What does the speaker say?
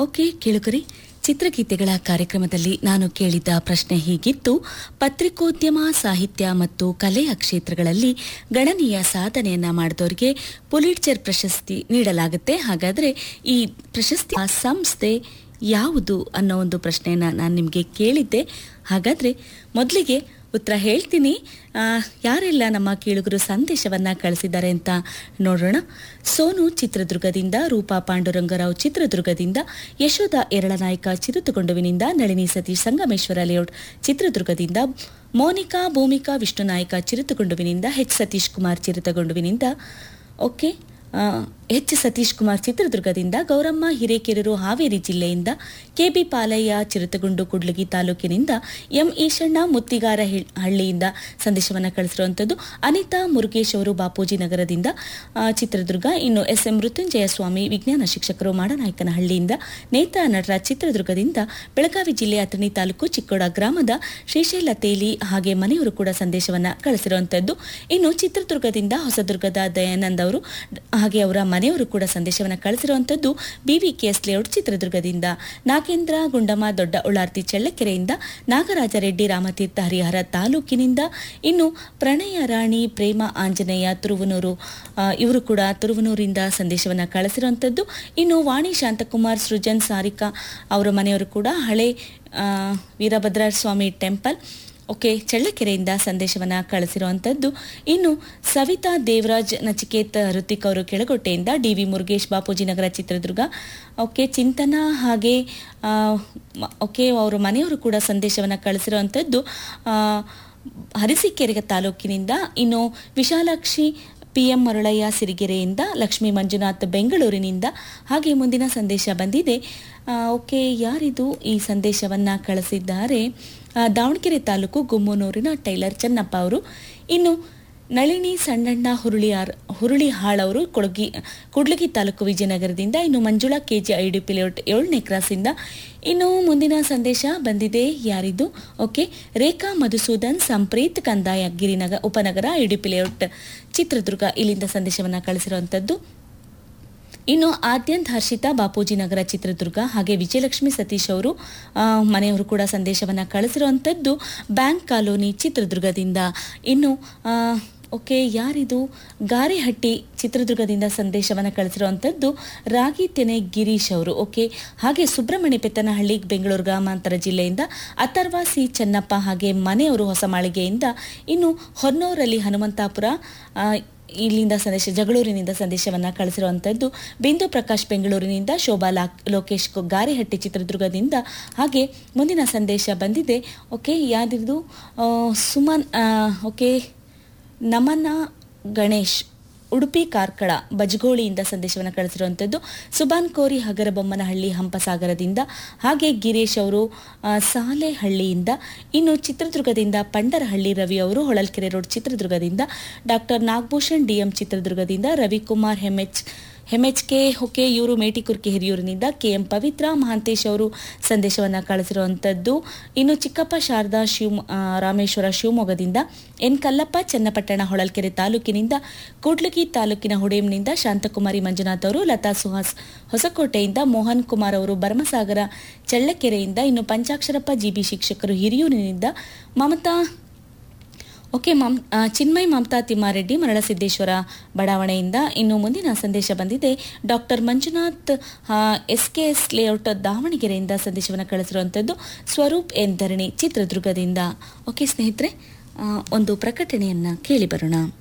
okay ಕೇಳುಗರಿ ಚಿತ್ರಗೀತೆಗಳ ಕಾರ್ಯಕ್ರಮದಲ್ಲಿ ನಾನು ಕೇಳಿದ್ದ ಪ್ರಶ್ನೆ ಹೀಗಿತ್ತು ಪತ್ರಿಕೋದ್ಯಮ ಸಾಹಿತ್ಯ ಮತ್ತು ಕಲೆಯ ಕ್ಷೇತ್ರಗಳಲ್ಲಿ ಗಣನೀಯ ಸಾಧನೆಯನ್ನ ಮಾಡಿದವರಿಗೆ ಪುಲಿಟ್ಜರ್ ಪ್ರಶಸ್ತಿ ನೀಡಲಾಗುತ್ತೆ ಹಾಗಾದ್ರೆ ಈ ಪ್ರಶಸ್ತಿ ಆ ಸಂಸ್ಥೆ ಯಾವುದು ಅನ್ನೋ ಒಂದು ಪ್ರಶ್ನೆಯನ್ನ ನಾನು ನಿಮಗೆ ಕೇಳಿದ್ದೆ ಹಾಗಾದ್ರೆ ಮೊದಲಿಗೆ ಉತ್ತರ ಹೇಳ್ತೀನಿ ಆ, ಯಾರೆಲ್ಲ ನಮ್ಮ ಕೇಳುಗರು ಸಂದೇಶವನ್ನ ಕಳಿಸಿದ್ದಾರೆ ಅಂತ ನೋಡೋಣ ಸೋನು ಚಿತ್ರದುರ್ಗದಿಂದ ರೂಪಾ ಪಾಂಡುರಂಗರಾವ್ ಚಿತ್ರದುರ್ಗದಿಂದ ಯಶೋಧ ಎರಳನಾಯಕ ಚಿರುತುಗೊಂಡುವಿನಿಂದ ನಳಿನಿ ಸತೀಶ್ ಸಂಗಮೇಶ್ವರ ಲೇಔಟ್ ಚಿತ್ರದುರ್ಗದಿಂದ ಮೋನಿಕಾ ಭೂಮಿಕಾ ವಿಷ್ಣುನಾಯಕ ಚಿರುತುಗೊಂಡುವಿನಿಂದ ಎಚ್ ಸತೀಶ್ ಕುಮಾರ್ ಚಿರುತಗೊಂಡುವಿನಿಂದ ಓಕೆ ಆ, ಎಚ್ ಸತೀಶ್ ಕುಮಾರ್ ಚಿತ್ರದುರ್ಗದಿಂದ ಗೌರಮ್ಮ ಹಿರೇಕೆರೂರು ಹಾವೇರಿ ಜಿಲ್ಲೆಯಿಂದ ಕೆಬಿ ಪಾಲಯ್ಯ ಚಿರತಗುಂಡು ಕುಡ್ಲಗಿ ತಾಲೂಕಿನಿಂದ ಎಂ ಈಶಣ್ಣ ಮುತ್ತಿಗಾರ ಹಿ- ಹಳ್ಳಿಯಿಂದ ಸಂದೇಶವನ್ನು ಕಳಿಸಿರುವಂಥದ್ದು ಅನಿತಾ ಮುರುಗೇಶ್ ಅವರು ಬಾಪೂಜಿ ನಗರದಿಂದ ಆ, ಚಿತ್ರದುರ್ಗ ಇನ್ನು ಎಸ್ ಎಂ ಮೃತ್ಯುಂಜಯ ಸ್ವಾಮಿ ವಿಜ್ಞಾನ ಶಿಕ್ಷಕರು ಮಾಡನಾಯಕನಹಳ್ಳಿಯಿಂದ ನೇತಾ ನಟರಾಜ್ ಚಿತ್ರದುರ್ಗದಿಂದ ಬೆಳಗಾವಿ ಜಿಲ್ಲೆಯ ಅಥಣಿ ತಾಲೂಕು ಚಿಕ್ಕೋಡ ಗ್ರಾಮದ ಶ್ರೀಶೈಲ ತೇಲಿ ಹಾಗೆ ಮನೆಯವರು ಕೂಡ ಸಂದೇಶವನ್ನ ಕಳಿಸಿರುವಂತದ್ದು ಇನ್ನು ಚಿತ್ರದುರ್ಗದಿಂದ ಹೊಸದುರ್ಗದ ದಯಾನಂದ್ ಅವರು ಹಾಗೆ ಅವರ ಮನೆಯವರು ಕೂಡ ಸಂದೇಶವನ್ನ ಕಳಿಸಿರುವಂತದ್ದು ಬಿವಿಕೆಎಸ್ ಲೇಔಟ್ ಚಿತ್ರದುರ್ಗದಿಂದ ನಾಗೇಂದ್ರ ಗುಂಡಮ್ಮ ದೊಡ್ಡ ಉಳ್ಳಾರ್ತಿ ಚಳ್ಳಕೆರೆಯಿಂದ ನಾಗರಾಜ ರೆಡ್ಡಿ ರಾಮತೀರ್ಥ ಹರಿಹರ ತಾಲೂಕಿನಿಂದ ಇನ್ನು ಪ್ರಣಯ ರಾಣಿ ಪ್ರೇಮ ಆಂಜನೇಯ ತುರುವನೂರು ಆ, ಇವರು ಕೂಡ ತುರುವನೂರಿಂದ ಸಂದೇಶವನ್ನ ಕಳಿಸಿರುವಂತದ್ದು ಇನ್ನು ವಾಣಿ ಶಾಂತಕುಮಾರ್ ಸೃಜನ್ ಸಾರಿಕಾ ಅವರ ಮನೆಯವರು ಕೂಡ ಹಳೆ ಆ, ವೀರಭದ್ರ ಸ್ವಾಮಿ ಟೆಂಪಲ್ ಓಕೆ ಚಳ್ಳಕೆರೆಯಿಂದ ಸಂದೇಶವನ್ನ ಕಳಿಸಿರುವಂತದ್ದು ಇನ್ನು ಸವಿತಾ ದೇವರಾಜ್ ನಚಿಕೇತ್ ಋತಿಕ್ ಅವರು ಕೆಳಗೊಟ್ಟೆಯಿಂದ D V Murugesh Bapuji Nagar Chitradurga okay Chintana ಹಾಗೆ ಆ, ಮ- ಓಕೆ ಅವರ ಮನೆಯವರು ಕೂಡ ಸಂದೇಶವನ್ನ ಕಳಿಸಿರುವಂತದ್ದು ಆ, ಅರಸೀಕೆರೆ ತಾಲೂಕಿನಿಂದ ಇನ್ನು ವಿಶಾಲಾಕ್ಷಿ ಪಿ ಎಂ ಮರಳಯ್ಯ ಸಿರಿಗೆರೆಯಿಂದ ಲಕ್ಷ್ಮೀ ಮಂಜುನಾಥ್ ಬೆಂಗಳೂರಿನಿಂದ ಹಾಗೆ ಮುಂದಿನ ಸಂದೇಶ ಬಂದಿದೆ ಆ, ಓಕೆ ಯಾರಿದು ಈ ಸಂದೇಶವನ್ನ ಕಳಿಸಿದ್ದಾರೆ ಆ, ದಾವಣಗೆರೆ ತಾಲೂಕು ಗುಮ್ಮನೂರಿನ ಟೈಲರ್ ಚೆನ್ನಪ್ಪ ಅವರು ಇನ್ನು ನಳಿನಿ ಸಣ್ಣಣ್ಣ ಹುರುಳಿಯಾರ್ ಹುರುಳಿಹಾಳ್ ಅವರು ಕೊಡಗಿ ಕುಡ್ಲಗಿ ತಾಲೂಕು ವಿಜಯನಗರದಿಂದ ಇನ್ನು Manjula KG I D P layout ಏಳನೇ ಕ್ರಾಸಿಂದ ಇನ್ನು ಮುಂದಿನ ಸಂದೇಶ ಬಂದಿದೆ ಯಾರಿದು ಓಕೆ ರೇಖಾ ಮಧುಸೂದನ್ ಸಂಪ್ರೀತ್ ಕಂದಾಯ ಗಿರಿನಗರ ಉಪನಗರ I D P layout Chitradurga ಇಲ್ಲಿಂದ ಸಂದೇಶವನ್ನು ಕಳಿಸಿರುವಂಥದ್ದು ಇನ್ನು ಆದ್ಯಂತ್ ಹರ್ಷಿತಾ ಬಾಪೂಜಿ ನಗರ ಚಿತ್ರದುರ್ಗ ಹಾಗೆ ವಿಜಯಲಕ್ಷ್ಮಿ ಸತೀಶ್ ಅವರು ಆ, ಮನೆಯವರು ಕೂಡ ಸಂದೇಶವನ್ನು ಕಳಿಸಿರುವಂಥದ್ದು ಬ್ಯಾಂಕ್ ಕಾಲೋನಿ ಚಿತ್ರದುರ್ಗದಿಂದ ಇನ್ನು ಆ, ಓಕೆ ಯಾರಿದು ಗಾರೆಹಟ್ಟಿ ಚಿತ್ರದುರ್ಗದಿಂದ ಸಂದೇಶವನ್ನು ಕಳಿಸಿರುವಂಥದ್ದು ರಾಗಿ ತೆನೆ ಗಿರೀಶ್ ಅವರು ಓಕೆ ಹಾಗೆ ಸುಬ್ರಹ್ಮಣ್ಯ ಪೆತ್ತನಹಳ್ಳಿ ಬೆಂಗಳೂರು ಗ್ರಾಮಾಂತರ ಜಿಲ್ಲೆಯಿಂದ ಅಥರ್ವ ಸಿ ಚೆನ್ನಪ್ಪ ಹಾಗೆ ಮನೆಯವರು ಹೊಸ ಮಾಳಿಗೆಯಿಂದ ಇನ್ನು ಹೊನ್ನೂರಲ್ಲಿ ಹನುಮಂತಾಪುರ ಆ, ಇಲ್ಲಿಂದ ಸಂದೇಶ ಜಗಳೂರಿನಿಂದ ಸಂದೇಶವನ್ನ ಕಳಿಸಿರುವಂತದ್ದು ಬಿಂದು ಪ್ರಕಾಶ್ ಬೆಂಗಳೂರಿನಿಂದ ಶೋಭಾ ಲಾ- ಲೋಕೇಶ್ ಕು- ಗಾರೆಹಟ್ಟಿ ಚಿತ್ರದುರ್ಗದಿಂದ ಹಾಗೆ ಮುಂದಿನ ಸಂದೇಶ ಬಂದಿದೆ ಓಕೆ ಯಾವ್ದಿದು ಆ, ಸುಮನ್ ಆ, ಓಕೆ ನಮನ ಗಣೇಶ್ ಉಡುಪಿ ಕಾರ್ಕಳ ಬಜಗೋಳಿಯಿಂದ ಸಂದೇಶವನ್ನು ಕಳಿಸಿರುವಂಥದ್ದು ಸುಬಾನ್ ಕೋರಿ ಹಗರಬೊಮ್ಮನಹಳ್ಳಿ ಹಂಪಸಾಗರದಿಂದ ಹಾಗೆ ಗಿರೀಶ್ ಅವರು ಆ, ಸಾಲೆಹಳ್ಳಿಯಿಂದ ಇನ್ನು ಚಿತ್ರದುರ್ಗದಿಂದ ಪಂಡರಹಳ್ಳಿ ರವಿ ಅವರು ಹೊಳಲ್ಕೆರೆ ರೋಡ್ ಚಿತ್ರದುರ್ಗದಿಂದ ಡಾಕ್ಟರ್ ನಾಗಭೂಷಣ್ ಡಿಎಂ ಚಿತ್ರದುರ್ಗದಿಂದ ರವಿಕುಮಾರ್ ಹೆಮ್ಎಚ್ ಹೆಮ್ಎಚ್ಕೆ ಹೊಕೆ ಇವರು ಮೇಟಿಕುರ್ಕಿ ಹಿರಿಯೂರಿನಿಂದ ಕೆಎಂ ಪವಿತ್ರ ಮಹಾಂತೇಶ್ ಅವರು ಸಂದೇಶವನ್ನು ಕಳಿಸಿರುವಂಥದ್ದು ಇನ್ನು ಚಿಕ್ಕಪ್ಪ ಶಾರದಾ ಶಿವ್ ಆ, ರಾಮೇಶ್ವರ ಶಿವಮೊಗ್ಗದಿಂದ ಎನ್ ಕಲ್ಲಪ್ಪ ಚನ್ನಪಟ್ಟಣ ಹೊಳಲ್ಕೆರೆ ತಾಲೂಕಿನಿಂದ ಕೂಡ್ಲಗಿ ತಾಲೂಕಿನ ಹುಡೇಮ್ನಿಂದ ಶಾಂತಕುಮಾರಿ ಮಂಜುನಾಥ್ ಅವರು ಲತಾ ಸುಹಾಸ್ ಹೊಸಕೋಟೆಯಿಂದ ಮೋಹನ್ ಕುಮಾರ್ ಅವರು ಭರಮಸಾಗರ ಚಳ್ಳಕೆರೆಯಿಂದ ಇನ್ನು ಪಂಚಾಕ್ಷರಪ್ಪ ಜಿಬಿ ಶಿಕ್ಷಕರು ಹಿರಿಯೂರಿನಿಂದ ಮಮತಾ ಓಕೆ ಮಮ್ ಆ, ಚಿನ್ಮಯ್ ಮಮತಾ ತಿಮ್ಮಾರೆಡ್ಡಿ ಮರಳಸಿದ್ದೇಶ್ವರ ಬಡಾವಣೆಯಿಂದ ಇನ್ನು ಮುಂದಿನ ಸಂದೇಶ ಬಂದಿದೆ doctor Manjunath S K S layout ದಾವಣಗೆರೆಯಿಂದ ಸಂದೇಶವನ್ನು ಕಳಿಸಿರುವಂಥದ್ದು ಸ್ವರೂಪ್ ಎನ್ ಧರಣಿ ಚಿತ್ರದುರ್ಗದಿಂದ ಓಕೆ ಸ್ನೇಹಿತರೆ ಆ, ಒಂದು ಪ್ರಕಟಣೆಯನ್ನ ಕೇಳಿ ಬರೋಣ